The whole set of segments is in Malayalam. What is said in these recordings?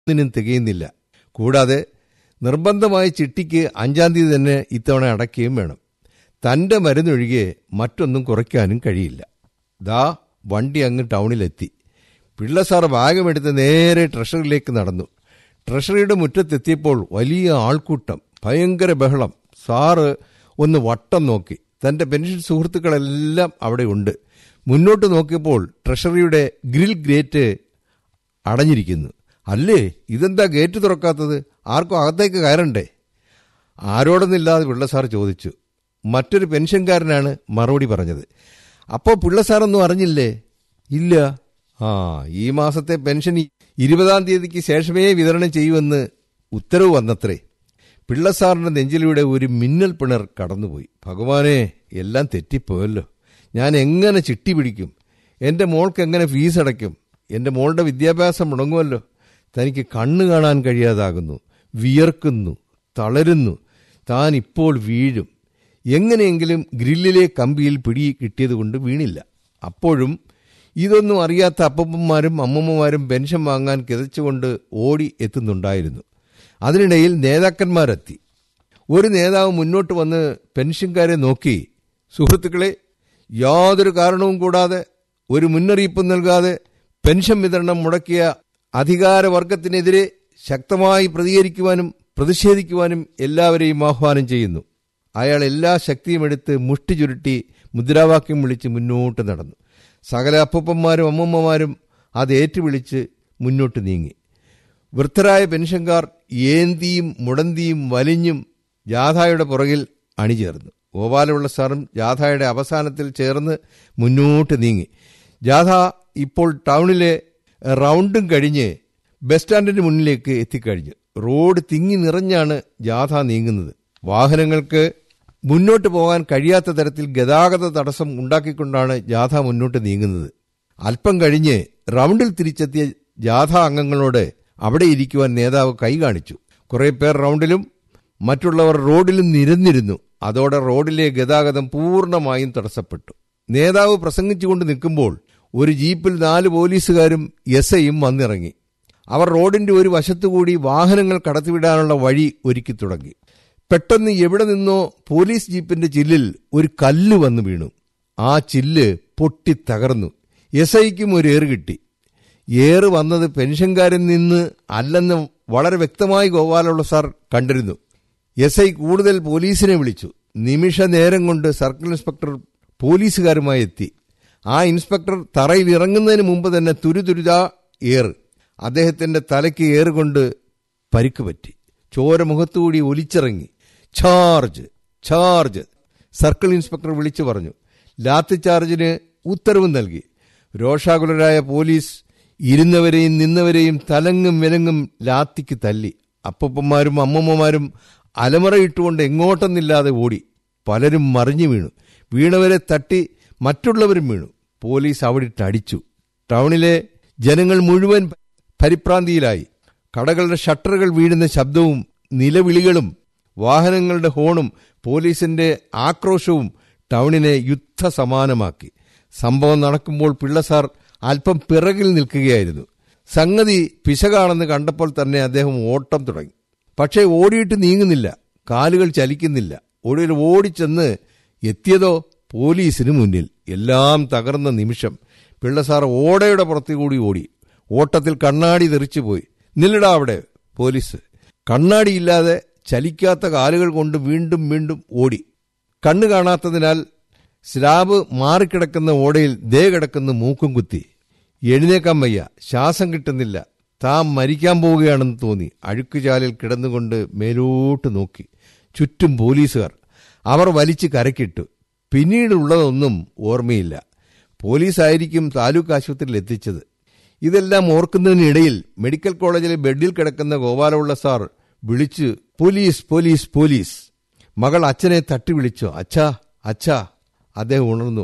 ഒന്നിനും തികയുന്നില്ല കൂടാതെ നിർബന്ധമായ ചിട്ടിക്ക് അഞ്ചാം തീയതി തന്നെ ഇത്തവണ അടയ്ക്കുകയും വേണം തന്റെ മരുന്നൊഴികെ മറ്റൊന്നും കുറയ്ക്കാനും കഴിയില്ല ദാ വണ്ടി അങ്ങ് ടൗണിലെത്തി പിള്ള സാർ ബാഗമെടുത്ത് നേരെ ട്രഷറിയിലേക്ക് നടന്നു ട്രഷറിയുടെ മുറ്റത്തെത്തിയപ്പോൾ വലിയ ആൾക്കൂട്ടം ഭയങ്കര ബഹളം സാറ് ഒന്ന് വട്ടം നോക്കി തന്റെ പെൻഷൻ സുഹൃത്തുക്കളെല്ലാം അവിടെ ഉണ്ട് മുന്നോട്ട് നോക്കിയപ്പോൾ ട്രഷറിയുടെ ഗ്രിൽ ഗ്രേറ്റ് അടഞ്ഞിരിക്കുന്നു അല്ലേ ഇതെന്താ ഗേറ്റ് തുറക്കാത്തത് ആർക്കും അകത്തേക്ക് കയറണ്ടേ ആരോടൊന്നില്ലാതെ പിള്ള സാർ ചോദിച്ചു മറ്റൊരു പെൻഷൻകാരനാണ് മറുപടി പറഞ്ഞത് അപ്പോൾ പിള്ള സാറൊന്നും അറിഞ്ഞില്ലേ ഇല്ല ആ ഈ മാസത്തെ പെൻഷൻ ഇരുപതാം തീയതിക്ക് ശേഷമേ വിതരണം ചെയ്യുമെന്ന് ഉത്തരവ് വന്നത്രേ പിള്ള സാറിന്റെ നെഞ്ചിലൂടെ ഒരു മിന്നൽ പിണർ കടന്നുപോയി ഭഗവാനെ എല്ലാം തെറ്റിപ്പോയല്ലോ ഞാൻ എങ്ങനെ ചിട്ടി പിടിക്കും എൻ്റെ മോൾക്ക് എങ്ങനെ ഫീസ് അടയ്ക്കും എൻ്റെ മോളുടെ വിദ്യാഭ്യാസം മുടങ്ങുമല്ലോ തനിക്ക് കണ്ണു കാണാൻ കഴിയാതാകുന്നു വിയർക്കുന്നു തളരുന്നു താൻ ഇപ്പോൾ വീഴും എങ്ങനെയെങ്കിലും ഗ്രില്ലിലെ കമ്പിയിൽ പിടി കിട്ടിയതുകൊണ്ട് വീണില്ല അപ്പോഴും ഇതൊന്നും അറിയാത്ത അപ്പമ്മമാരും അമ്മമ്മമാരും പെൻഷൻ വാങ്ങാൻ കിതച്ചുകൊണ്ട് ഓടി എത്തുന്നുണ്ടായിരുന്നു അതിനിടയിൽ നേതാക്കന്മാരെത്തി ഒരു നേതാവ് മുന്നോട്ട് വന്ന് പെൻഷൻകാരെ നോക്കി സുഹൃത്തുക്കളെ യാതൊരു കാരണവും കൂടാതെ ഒരു മുന്നറിയിപ്പും നൽകാതെ പെൻഷൻ വിതരണം മുടക്കിയ അധികാരവർഗത്തിനെതിരെ ശക്തമായി പ്രതികരിക്കുവാനും പ്രതിഷേധിക്കുവാനും എല്ലാവരെയും ആഹ്വാനം ചെയ്യുന്നു അയാൾ എല്ലാ ശക്തിയും എടുത്ത് മുഷ്ടി ചുരുട്ടി മുദ്രാവാക്യം വിളിച്ച് മുന്നോട്ട് നടന്നു സകല അപ്പൂപ്പന്മാരും അമ്മമ്മമാരും അത് ഏറ്റുവിളിച്ച് മുന്നോട്ട് നീങ്ങി വൃദ്ധരായ പെൻഷൻകാർ ഏന്തിയും മുടന്തിയും വലിഞ്ഞും ജാഥയുടെ പുറകിൽ അണിചേർന്നു ഗോപാലപിള്ള സാറും ജാഥയുടെ അവസാനത്തിൽ ചേർന്ന് മുന്നോട്ട് നീങ്ങി ജാഥ ഇപ്പോൾ ടൗണിലെ റൗണ്ടും കഴിഞ്ഞ് ബസ് സ്റ്റാൻഡിന് മുന്നിലേക്ക് എത്തിക്കഴിഞ്ഞു റോഡ് തിങ്ങി നിറഞ്ഞാണ് ജാഥ നീങ്ങുന്നത് വാഹനങ്ങൾക്ക് മുന്നോട്ട് പോകാൻ കഴിയാത്ത തരത്തിൽ ഗതാഗത തടസ്സം ഉണ്ടാക്കിക്കൊണ്ടാണ് ജാഥ മുന്നോട്ട് നീങ്ങുന്നത് അല്പം കഴിഞ്ഞ് റൗണ്ടിൽ തിരിച്ചെത്തിയ ജാഥ അംഗങ്ങളോട് അവിടെ ഇരിക്കുവാൻ നേതാവ് കൈ കാണിച്ചു കുറെ പേർ റൗണ്ടിലും മറ്റുള്ളവർ റോഡിലും നിരന്നിരുന്നു അതോടെ റോഡിലെ ഗതാഗതം പൂർണ്ണമായും തടസ്സപ്പെട്ടു നേതാവ് പ്രസംഗിച്ചുകൊണ്ട് നിൽക്കുമ്പോൾ ഒരു ജീപ്പിൽ നാല് പോലീസുകാരും എസ് ഐയും വന്നിറങ്ങി അവർ റോഡിന്റെ ഒരു വശത്തുകൂടി വാഹനങ്ങൾ കടത്തിവിടാനുള്ള വഴി ഒരുക്കി തുടങ്ങി പെട്ടെന്ന് എവിടെ നിന്നോ പോലീസ് ജീപ്പിന്റെ ചില്ലിൽ ഒരു കല്ല് വന്നു വീണു ആ ചില്ല് പൊട്ടി തകർന്നു എസ് ഐക്കും ഒരു ഏറ് കിട്ടി ഏറ് വന്നത് പെൻഷൻകാരിൽ നിന്ന് അല്ലെന്ന് വളരെ വ്യക്തമായി ഗോപാലുള്ള സാർ കണ്ടിരുന്നു എസ് ഐ കൂടുതൽ പോലീസിനെ വിളിച്ചു നിമിഷ നേരം കൊണ്ട് സർക്കിൾ ഇൻസ്പെക്ടർ പോലീസുകാരുമായി എത്തി ആ ഇൻസ്പെക്ടർ തറയിൽ ഇറങ്ങുന്നതിന് മുമ്പ് തന്നെ തുരുതുരുതാ ഏറ് അദ്ദേഹത്തിന്റെ തലയ്ക്ക് ഏറുകൊണ്ട് പരിക്ക് പറ്റി ചോര മുഖത്തുകൂടി ഒലിച്ചിറങ്ങി ചാർജ് ചാർജ് സർക്കിൾ ഇൻസ്പെക്ടർ വിളിച്ചു പറഞ്ഞു ലാത്തി ചാർജിന് ഉത്തരവ് നൽകി രോഷാകുലരായ പോലീസ് ഇരുന്നവരെയും നിന്നവരെയും തലങ്ങും വിലങ്ങും ലാത്തിക്ക് തല്ലി അപ്പൂപ്പന്മാരും അമ്മമ്മമാരും അലമറയിട്ടുകൊണ്ട് എങ്ങോട്ടെന്നില്ലാതെ ഓടി പലരും മറിഞ്ഞു വീണു വീണവരെ തട്ടി മറ്റുള്ളവരും വീണു പോലീസ് അവിടിട്ട് അടിച്ചു ടൗണിലെ ജനങ്ങൾ മുഴുവൻ പരിഭ്രാന്തിയിലായി കടകളുടെ ഷട്ടറുകൾ വീഴുന്ന ശബ്ദവും നിലവിളികളും വാഹനങ്ങളുടെ ഹോണും പോലീസിന്റെ ആക്രോശവും ടൗണിനെ യുദ്ധസമാനമാക്കി സംഭവം നടക്കുമ്പോൾ പിള്ളസാർ അല്പം പിറകിൽ നിൽക്കുകയായിരുന്നു സംഗതി പിശകാണെന്ന് കണ്ടപ്പോൾ തന്നെ അദ്ദേഹം ഓട്ടം തുടങ്ങി പക്ഷേ ഓടിയിട്ട് നീങ്ങുന്നില്ല കാലുകൾ ചലിക്കുന്നില്ല ഒടുവിൽ ഓടിച്ചെന്ന് എത്തിയതോ പോലീസിന് മുന്നിൽ എല്ലാം തകർന്ന നിമിഷം പിള്ളസാർ ഓടയുടെ പുറത്തുകൂടി ഓടി ഓട്ടത്തിൽ കണ്ണാടി തെറിച്ചുപോയി നില്ലടാ അവിടെ പോലീസ് കണ്ണാടിയില്ലാതെ ചലിക്കാത്ത കാലുകൾ കൊണ്ട് വീണ്ടും വീണ്ടും ഓടി കണ്ണു കാണാത്തതിനാൽ സ്ലാബ് മാറിക്കിടക്കുന്ന ഓടയിൽ ദേ കിടക്കുന്ന മൂക്കും കുത്തി എഴുന്നേക്കാൻ വയ്യ ശ്വാസം കിട്ടുന്നില്ല താൻ മരിക്കാൻ പോവുകയാണെന്ന് തോന്നി അഴുക്കുചാലിൽ കിടന്നുകൊണ്ട് മേലോട്ട് നോക്കി ചുറ്റും പോലീസുകാർ അവർ വലിച്ചു കരക്കിട്ടു പിന്നീടുള്ളതൊന്നും ഓർമ്മയില്ല പോലീസായിരിക്കും താലൂക്ക് ആശുപത്രിയിൽ എത്തിച്ചത് ഇതെല്ലാം ഓർക്കുന്നതിനിടയിൽ മെഡിക്കൽ കോളേജിലെ ബെഡിൽ കിടക്കുന്ന ഗോപാലപിള്ള സാർ വിളിച്ച് പോലീസ് പോലീസ് പോലീസ് മകൾ അച്ഛനെ തട്ടി വിളിച്ചു അച്ഛാ അച്ഛാ അദ്ദേഹം ഉണർന്നു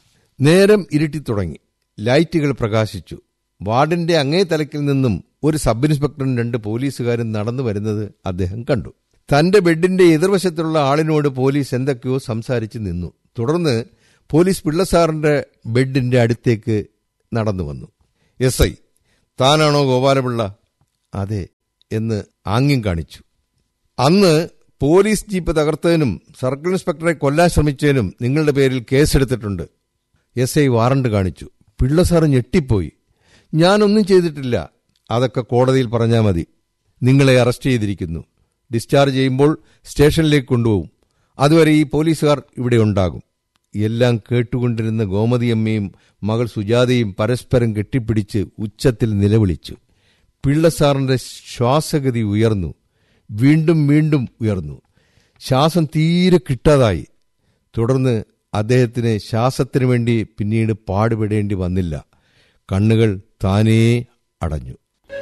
നേരം ഇരുട്ടി തുടങ്ങി ലൈറ്റുകൾ പ്രകാശിച്ചു വാർഡിന്റെ അങ്ങേ തലക്കിൽ നിന്നും ഒരു സബ് ഇൻസ്പെക്ടറും രണ്ട് പോലീസുകാരും നടന്നു വരുന്നത് അദ്ദേഹം കണ്ടു തന്റെ ബെഡിന്റെ എതിർവശത്തുള്ള ആളിനോട് പോലീസ് എന്തൊക്കെയോ സംസാരിച്ച് നിന്നു തുടർന്ന് പോലീസ് പിള്ളസാറിന്റെ ബെഡിന്റെ അടുത്തേക്ക് നടന്നു വന്നു എസ് ഐ താനാണോ ഗോപാലപിള്ള അതെ എന്ന് ആംഗ്യം കാണിച്ചു അന്ന് പോലീസ് ജീപ്പ് തകർത്തതിനും സർക്കിൾ ഇൻസ്പെക്ടറെ കൊല്ലാൻ ശ്രമിച്ചതിനും നിങ്ങളുടെ പേരിൽ കേസെടുത്തിട്ടുണ്ട് എസ് ഐ വാറണ്ട് കാണിച്ചു പിള്ള സാറ് ഞെട്ടിപ്പോയി ഞാനൊന്നും ചെയ്തിട്ടില്ല അതൊക്കെ കോടതിയിൽ പറഞ്ഞാൽ മതി നിങ്ങളെ അറസ്റ്റ് ചെയ്തിരിക്കുന്നു ഡിസ്ചാർജ് ചെയ്യുമ്പോൾ സ്റ്റേഷനിലേക്ക് കൊണ്ടുപോകും അതുവരെ ഈ പോലീസുകാർ ഇവിടെ ഉണ്ടാകും എല്ലാം കേട്ടുകൊണ്ടിരുന്ന ഗോമതിയമ്മയും മകൾ സുജാതയും പരസ്പരം കെട്ടിപ്പിടിച്ച് ഉച്ചത്തിൽ നിലവിളിച്ചു പിള്ളസാറിന്റെ ശ്വാസഗതി ഉയർന്നു വീണ്ടും വീണ്ടും ഉയർന്നു ശ്വാസം തീരെ കിട്ടാതായി തുടർന്ന് അദ്ദേഹത്തിന് ശ്വാസത്തിനു വേണ്ടി പിന്നീട് പാടുപെടേണ്ടി വന്നില്ല കണ്ണുകൾ താനേ അടഞ്ഞു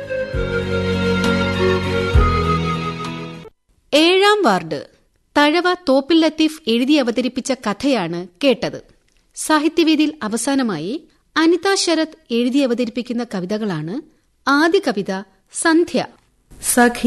ഏഴാം വാർഡ് തഴവ തോപ്പിൽ ലത്തീഫ് എഴുതി അവതരിപ്പിച്ച കഥയാണ് കേട്ടത് സാഹിത്യവേദിയിൽ അവസാനമായി അനിത ശരത് എഴുതി അവതരിപ്പിക്കുന്ന കവിതകളാണ് ആദ്യ കവിത സന്ധ്യ സഖി